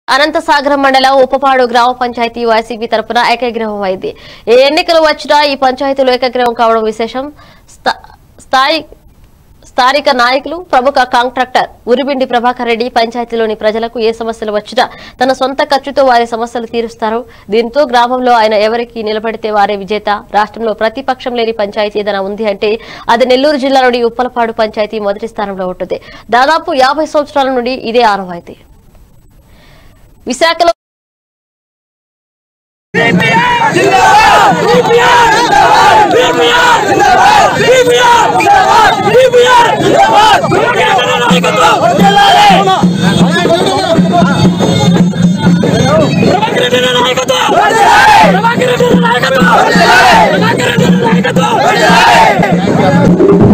అనంతసాగరం మండలం ఉపపాడు గ్రామ పంచాయతీ వైసీపీ తరపున ఏకగ్రహం అయింది ఏ ఎన్నికలు వచ్చినా ఈ పంచాయతీలో ఏకగ్రహం కావడం విశేషం స్థా- స్థాయి స్థానిక నాయకులు ప్రముఖ కాంట్రాక్టర్ ఉరిబిండి ప్రభాకర్ రెడ్డి పంచాయతీలోని ప్రజలకు ఏ సమస్యలు వచ్చినా తన సొంత ఖర్చుతో వారి సమస్యలు తీరుస్తారు దీంతో గ్రామంలో ఆయన ఎవరికి నిలబడితే వారే విజేత రాష్ట్రంలో ప్రతిపక్షం లేని పంచాయతీ ఏదైనా ఉంది అంటే అది నెల్లూరు జిల్లాలోని ఉప్పలపాడు పంచాయతీ మొదటి స్థానంలో ఉంటుంది దాదాపు యాభై సంవత్సరాల నుండి ఇదే ఆనవాయితీ విశాఖలో నాయకత్వం